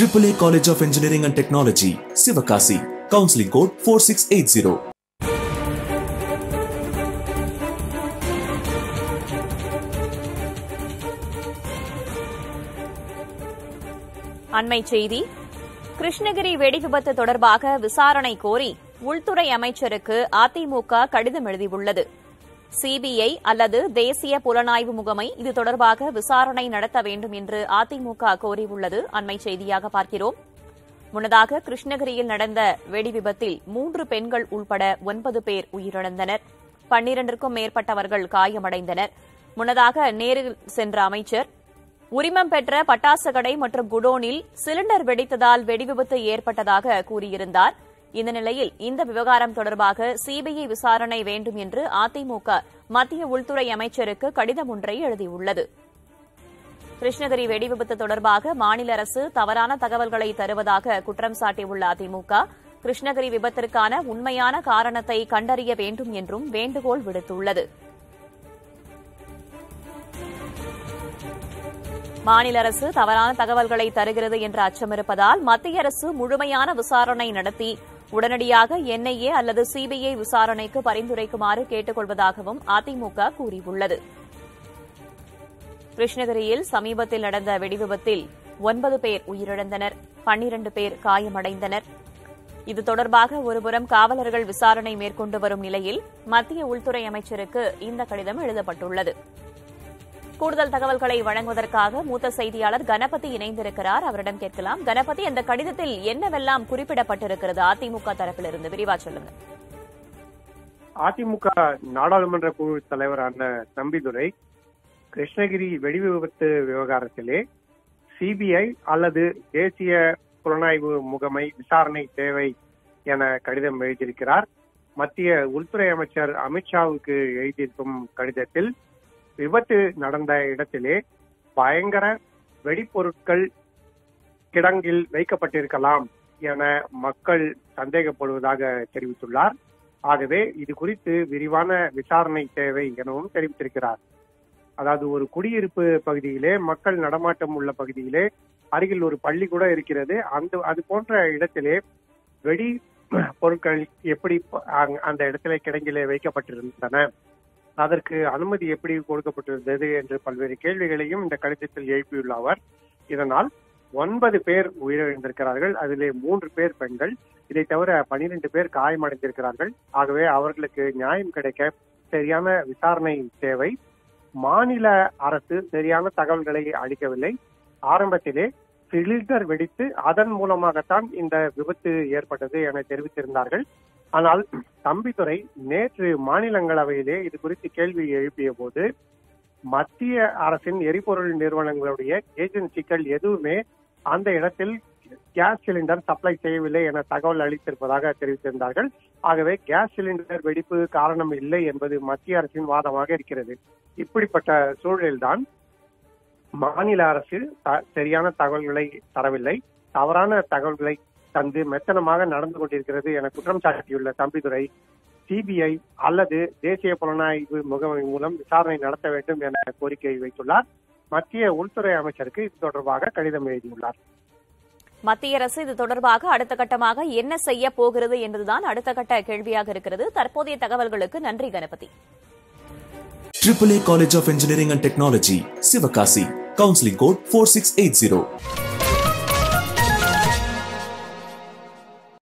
AAA College of Engineering and Technology, Sivakasi. Counseling code 4680. அண்மை செய்தி கிருஷ்ணகிரி வெடி விபத்து தொடர்பாக விசாரணை கோரி உள்துறை அமைச்சருக்கு அதிமுக கடிதம் எழுதியுள்ளது சிபிஐ அல்லது தேசிய புலனாய்வு முகமை இது தொடர்பாக விசாரணை நடத்த வேண்டும் என்று அதிமுக கோரியுள்ளது அண்மை செய்தியாக பார்க்கிறோம் முன்னதாக கிருஷ்ணகிரியில் நடந்த வெடி விபத்தில் மூன்று பெண்கள் உள்பட ஒன்பது பேர் உயிரிழந்தனர் பன்னிரண்டிற்கும் மேற்பட்டவர்கள் காயமடைந்தனர் முன்னதாக நேரில் சென்ற அமைச்சர் உரிமம் பெற்ற பட்டாசு கடை மற்றும் குடோனில் சிலிண்டர் வெடித்ததால் வெடிவிபத்து ஏற்பட்டதாக கூறியிருந்தார் இந்த நிலையில் இந்த விவகாரம் தொடர்பாக சிபிஐ விசாரணை வேண்டும் என்று அதிமுக மத்திய உள்துறை அமைச்சருக்கு கடிதம் ஒன்றை எழுதியுள்ளது கிருஷ்ணகிரி வெடிவிபத்து தொடர்பாக மாநில அரசு தவறான தகவல்களை தருவதாக குற்றம் சாட்டியுள்ள அதிமுக கிருஷ்ணகிரி விபத்திற்கான உண்மையான காரணத்தை கண்டறிய வேண்டும் என்றும் வேண்டுகோள் விடுத்துள்ளது மாநில அரசு தவறான தகவல்களை தருகிறது என்ற அச்சம் இருப்பதால் மத்திய அரசு முழுமையான விசாரணை நடத்தி உடனடியாக என்ஐஏ அல்லது சிபிஐ விசாரணைக்கு பரிந்துரைக்குமாறு கேட்டுக் கொள்வதாகவும் அதிமுக கூறியுள்ளது கிருஷ்ணகிரியில் சமீபத்தில் நடந்த வெடிவிபத்தில் ஒன்பது பேர் உயிரிழந்தனர் பன்னிரண்டு பேர் காயமடைந்தனர் இது தொடர்பாக ஒருபுறம் காவலர்கள் விசாரணை மேற்கொண்டு வரும் நிலையில் மத்திய உள்துறை அமைச்சருக்கு இந்த கடிதம் எழுதப்பட்டுள்ளது கூடுதல் தகவல்களை வழங்குவதற்காக மூத்த செய்தியாளர் கணபதி இணைந்திருக்கிறார் அவரிடம் கேட்கலாம் கணபதி அந்த கடிதத்தில் என்னவெல்லாம் குறிப்பிடப்பட்டிருக்கிறது அதிமுக தரப்பிலிருந்து விரிவா சொல்லுங்க அதிமுக நாடாளுமன்ற குழு தலைவரான தம்பிதுரை கிருஷ்ணகிரி வெடி விபத்து விவகாரத்திலே சிபிஐ அல்லது தேசிய புலனாய்வு முகமை விசாரணை தேவை என கடிதம் எழுதியிருக்கிறார் மத்திய உள்துறை அமைச்சர் அமித்ஷாவுக்கு எழுதியிருக்கும் கடிதத்தில் விபத்து நடந்த இடத்திலே பயங்கர வெடிப்பொருட்கள் கிடங்கில் வைக்கப்பட்டிருக்கலாம் என மக்கள் சந்தேகப்படுவதாக தெரிவித்துள்ளார் ஆகவே இது குறித்து விரிவான விசாரணை தேவை எனவும் தெரிவித்திருக்கிறார் அதாவது ஒரு குடியிருப்பு பகுதியிலே மக்கள் நடமாட்டம் உள்ள பகுதியிலே அருகில் ஒரு பள்ளி கூட இருக்கிறது அந்த அது போன்ற இடத்திலே வெடி பொருட்கள் எப்படி அந்த இடத்திலே கிடங்கிலே வைக்கப்பட்டிருந்தன அதற்கு அனுமதி எப்படி கொடுக்கப்பட்டிருந்தது என்று பல்வேறு கேள்விகளையும் இந்த கடிதத்தில் எழுப்பியுள்ள அவர் இதனால் ஒன்பது பேர் உயிரிழந்திருக்கிறார்கள் அதிலே மூன்று பேர் பெண்கள் இதை தவிர பனிரெண்டு பேர் காயமடைந்திருக்கிறார்கள் ஆகவே அவர்களுக்கு நியாயம் கிடைக்க சரியான விசாரணை தேவை மாநில அரசு சரியான தகவல்களை அளிக்கவில்லை ஆரம்பத்திலே சிலிண்டர் வெடித்து அதன் மூலமாகத்தான் இந்த விபத்து ஏற்பட்டது என தெரிவித்திருந்தார்கள் ஆனால் தம்பிதுரை நேற்று மாநிலங்களவையிலே இது குறித்து கேள்வி எழுப்பிய போது மத்திய அரசின் எரிபொருள் நிறுவனங்களுடைய ஏஜென்சிகள் எதுவுமே அந்த இடத்தில் கேஸ் சிலிண்டர் சப்ளை செய்யவில்லை என தகவல் அளித்திருப்பதாக தெரிவித்திருந்தார்கள் ஆகவே கேஸ் சிலிண்டர் வெடிப்பு காரணம் இல்லை என்பது மத்திய அரசின் வாதமாக இருக்கிறது இப்படிப்பட்ட சூழலில்தான் மாநில அரசு சரியான தகவல்களை தரவில்லை தவறான தகவல்களை தந்து மெத்தனமாக நடந்து கொண்டிருக்கிறது என குற்றம் சாட்டியுள்ள தம்பிதுரை சிபிஐ அல்லது தேசிய புலனாய்வு முகமை மூலம் விசாரணை நடத்த வேண்டும் என கோரிக்கை வைத்துள்ளார் மத்திய உள்துறை அமைச்சருக்கு இது தொடர்பாக கடிதம் எழுதியுள்ளார் மத்திய அரசு இது தொடர்பாக அடுத்த கட்டமாக என்ன செய்ய போகிறது என்பதுதான் அடுத்த கட்ட கேள்வியாக இருக்கிறது தற்போதைய தகவல்களுக்கு நன்றி Ganapathi AAA College of Engineering and Technology, Sivakasi. Counseling code 4680.